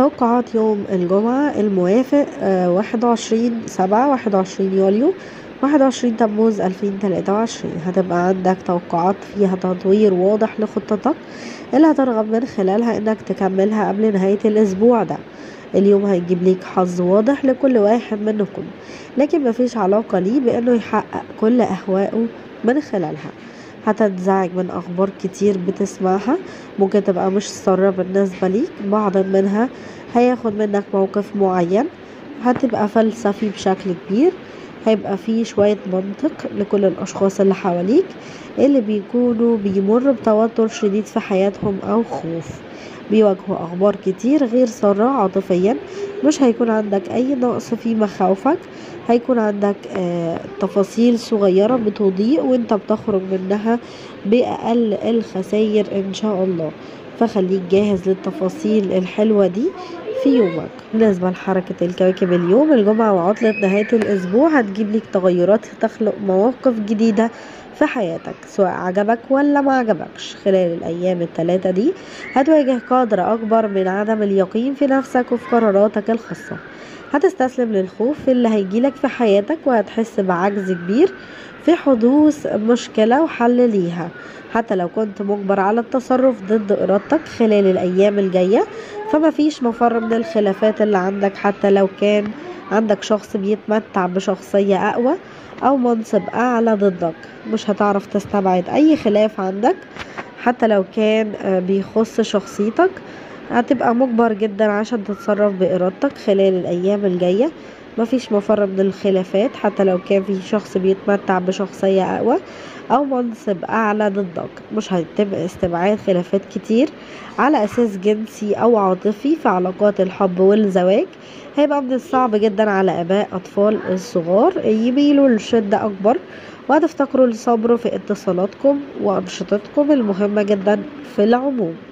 توقعات يوم الجمعة الموافق واحد وعشرين سبعة واحد وعشرين يوليو واحد وعشرين تموز ألفين تلاتة وعشرين هتبقى عندك توقعات فيها تطوير واضح لخطتك اللي هترغب من خلالها انك تكملها قبل نهاية الاسبوع ده اليوم هيجيب ليك حظ واضح لكل واحد منكم لكن مفيش علاقة ليه بانه يحقق كل اهوائه من خلالها هتنزعج من اخبار كتير بتسمعها ممكن تبقى مش سارة بالنسبة ليك بعض منها هياخد منك موقف معين هتبقى فلسفي بشكل كبير هيبقى فيه شوية منطق لكل الأشخاص اللي حواليك اللي بيكونوا بيمروا بتوتر شديد في حياتهم أو خوف بيواجهوا أخبار كتير غير سارة عاطفيا مش هيكون عندك أي نقص في مخاوفك هيكون عندك آه تفاصيل صغيرة بتضيء وانت بتخرج منها بأقل الخسائر إن شاء الله فخليك جاهز للتفاصيل الحلوة دي في يومك بالنسبة لحركة الكواكب اليوم الجمعة وعطلة نهاية الأسبوع هتجيب لك تغيرات تخلق مواقف جديدة في حياتك سواء عجبك ولا ما عجبكش خلال الأيام الثلاثة دي هتواجه قدر أكبر من عدم اليقين في نفسك وفي قراراتك الخاصة هتستسلم للخوف اللي هيجيلك في حياتك وهتحس بعجز كبير في حدوث مشكلة وحل ليها حتى لو كنت مجبر على التصرف ضد إرادتك خلال الأيام الجاية فما فيش مفر من الخلافات اللي عندك حتى لو كان عندك شخص بيتمتع بشخصية أقوى أو منصب أعلى ضدك مش هتعرف تستبعد أي خلاف عندك حتى لو كان بيخص شخصيتك هتبقى مجبر جدا عشان تتصرف بإرادتك خلال الأيام الجاية مفيش مفر من الخلافات حتى لو كان في شخص بيتمتع بشخصية أقوى أو منصب أعلى ضدك مش هيتم استبعاد خلافات كتير على أساس جنسي أو عاطفي في علاقات الحب والزواج هيبقى من الصعب جدا على آباء أطفال الصغار يميلوا لشدة أكبر وهتفتكروا الصبر في اتصالاتكم وأنشطتكم المهمة جدا في العموم